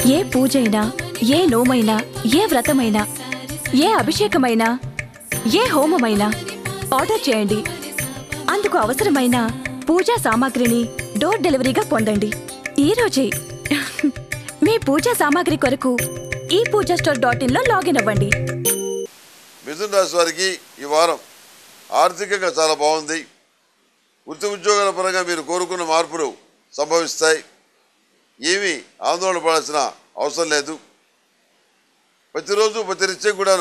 ఏ పూజైనా ఏ నోమైనా ఏ వ్రతమైనా ఏ అభిషేకమైనా ఏ హోమమైనా ఆర్డర్ చేయండి అందుకు అవసరమైన పూజా సామాగ్రిని డోర్ డెలివరీగా పొందండి ఈ రోజే మీ పూజా సామాగ్రి కొరకు ఈ పూజా స్టోర్ డాట్ ఇన్లో లాగిన్ అవ్వండి మిథున రాశి వారికి ఈ వారం ఆర్థికంగా చాలా బాగుంది వృత్తి ఉద్యోగాల పరంగా మీరు కోరుకున్న మార్పులు సంభవిస్తాయి ఏమీ ఆందోళన పడాల్సిన అవసరం లేదు ప్రతిరోజు ప్రతి నిత్యం కూడాను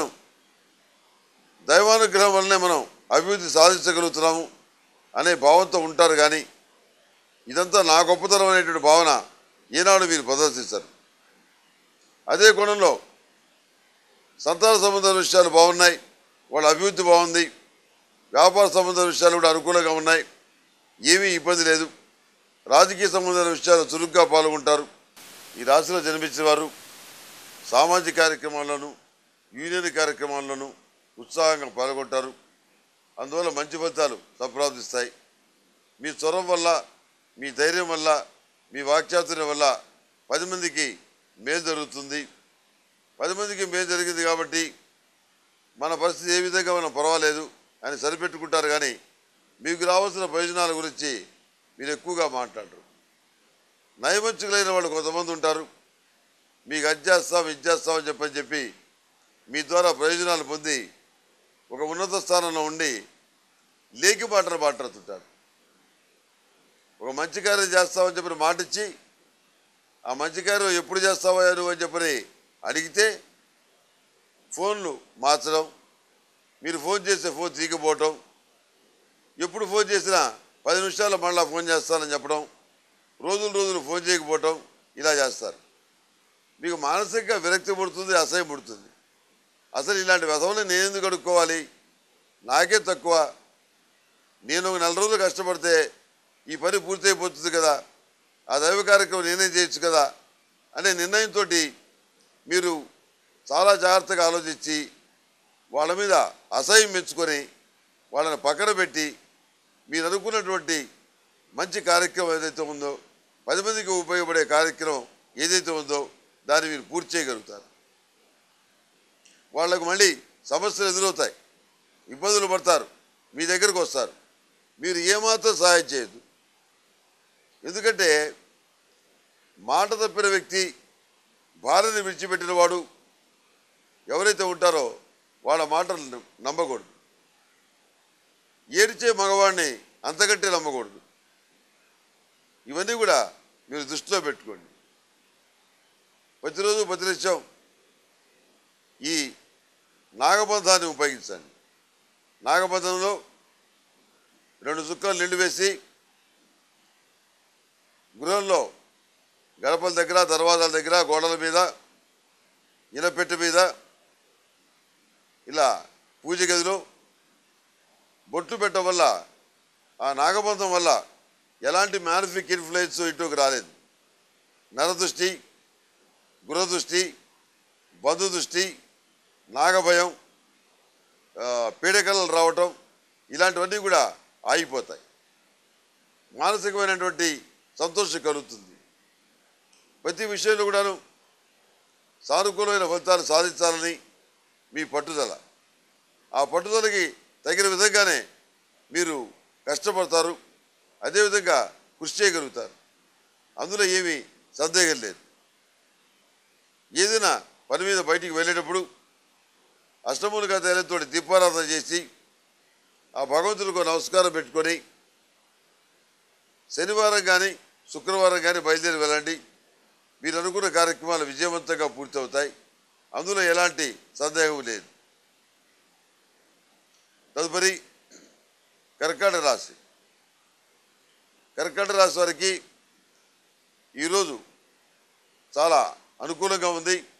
దైవానుగ్రహం వల్లనే మనం అభివృద్ధి సాధించగలుగుతున్నాము అనే భావంతో ఉంటారు కానీ ఇదంతా నా గొప్పతనం అనేటువంటి భావన ఈనాడు మీరు ప్రదర్శిస్తారు అదే కోణంలో సంతాన సంబంధ విషయాలు బాగున్నాయి వాళ్ళ అభివృద్ధి బాగుంది వ్యాపార సంబంధ విషయాలు కూడా అనుకూలంగా ఉన్నాయి ఏమీ ఇబ్బంది లేదు రాజకీయ సంబంధమైన విషయాలు చురుగ్గా పాల్గొంటారు ఈ రాశిలో జన్మించిన వారు సామాజిక కార్యక్రమాల్లోనూ యూనియన్ కార్యక్రమాల్లోనూ ఉత్సాహంగా పాల్గొంటారు అందువల్ల మంచి ఫలితాలు సంప్రాప్తిస్తాయి మీ చొరవ వల్ల మీ ధైర్యం వల్ల మీ వాక్చాతుర్యం వల్ల పది మందికి మేలు జరుగుతుంది పది మందికి మేలు జరిగింది కాబట్టి మన పరిస్థితి ఏ విధంగా మనం పర్వాలేదు అని సరిపెట్టుకుంటారు కానీ మీకు రావాల్సిన ప్రయోజనాల గురించి మీరు ఎక్కువగా మాట్లాడరు నయమంచుకులైన వాళ్ళు కొంతమంది ఉంటారు మీకు అది చేస్తాం ఇది చేస్తాం అని చెప్పని చెప్పి మీ ద్వారా ప్రయోజనాలు పొంది ఒక ఉన్నత స్థానంలో ఉండి లేకి మాటలు మాట్లాడుతుంటారు ఒక మంచి కార్యం చేస్తామని చెప్పి మాట ఇచ్చి ఆ మంచి కార్యం ఎప్పుడు చేస్తావా నువ్వు అని చెప్పని అడిగితే ఫోన్లు మార్చడం మీరు ఫోన్ చేస్తే ఫోన్ తీయకపోవటం ఎప్పుడు ఫోన్ చేసినా పది నిమిషాల్లో మళ్ళీ ఫోన్ చేస్తానని చెప్పడం రోజులు రోజులు ఫోన్ చేయకపోవటం ఇలా చేస్తారు మీకు మానసికంగా విరక్తి పుడుతుంది అసహ్యం పుడుతుంది అసలు ఇలాంటి వ్యధవులు నేను ఎందుకు అడుక్కోవాలి నాకే తక్కువ నేను ఒక నెల రోజులు కష్టపడితే ఈ పని పూర్తయిపోతుంది కదా ఆ దైవ కార్యక్రమం నేనే చేయొచ్చు కదా అనే నిర్ణయంతో మీరు చాలా జాగ్రత్తగా ఆలోచించి వాళ్ళ మీద అసహ్యం మెచ్చుకొని వాళ్ళని పక్కన పెట్టి మీరు అనుకున్నటువంటి మంచి కార్యక్రమం ఏదైతే ఉందో పది మందికి ఉపయోగపడే కార్యక్రమం ఏదైతే ఉందో దాన్ని మీరు పూర్తి చేయగలుగుతారు వాళ్ళకు మళ్ళీ సమస్యలు ఎదురవుతాయి ఇబ్బందులు పడతారు మీ దగ్గరకు వస్తారు మీరు ఏమాత్రం సహాయం చేయదు ఎందుకంటే మాట తప్పిన వ్యక్తి భార్యని విడిచిపెట్టిన వాడు ఎవరైతే ఉంటారో వాళ్ళ మాటలు నమ్మకూడదు ఏడిచే మగవాడిని అంతకంటే నమ్మకూడదు ఇవన్నీ కూడా మీరు దృష్టిలో పెట్టుకోండి ప్రతిరోజు ప్రతి నిత్యం ఈ నాగబంధాన్ని ఉపయోగించండి నాగబంధంలో రెండు చుక్కలు నిండు వేసి గృహంలో గడపల దగ్గర దర్వాజాల దగ్గర గోడల మీద ఇనపెట్టె మీద ఇలా పూజ గదిలో బొట్టు పెట్టడం వల్ల ఆ నాగబంధం వల్ల ఎలాంటి మ్యానిఫిక్ ఇన్ఫ్లుయెన్స్ ఇటుకు రాలేదు నరదృష్టి గృహదృష్టి బంధు దృష్టి నాగభయం ఆ, పీడకలలు రావటం ఇలాంటివన్నీ కూడా ఆగిపోతాయి మానసికమైనటువంటి సంతోషం కలుగుతుంది ప్రతి విషయంలో కూడాను సానుకూలమైన ఫలితాలు సాధించాలని మీ పట్టుదల ఆ పట్టుదలకి తగిన విధంగానే మీరు కష్టపడతారు అదేవిధంగా కృషి చేయగలుగుతారు అందులో ఏమీ సందేహం లేదు ఏదైనా పని మీద బయటికి వెళ్ళేటప్పుడు అష్టములుగా తేలితోటి దీపారాధన చేసి ఆ భగవంతుడికి ఒక నమస్కారం పెట్టుకొని శనివారం కానీ శుక్రవారం కానీ బయలుదేరి వెళ్ళండి మీరు అనుకున్న కార్యక్రమాలు విజయవంతంగా పూర్తవుతాయి అందులో ఎలాంటి సందేహం లేదు తదుపరి కర్కాటక రాశి కర్కాటక రాశి వారికి ఈరోజు చాలా అనుకూలంగా ఉంది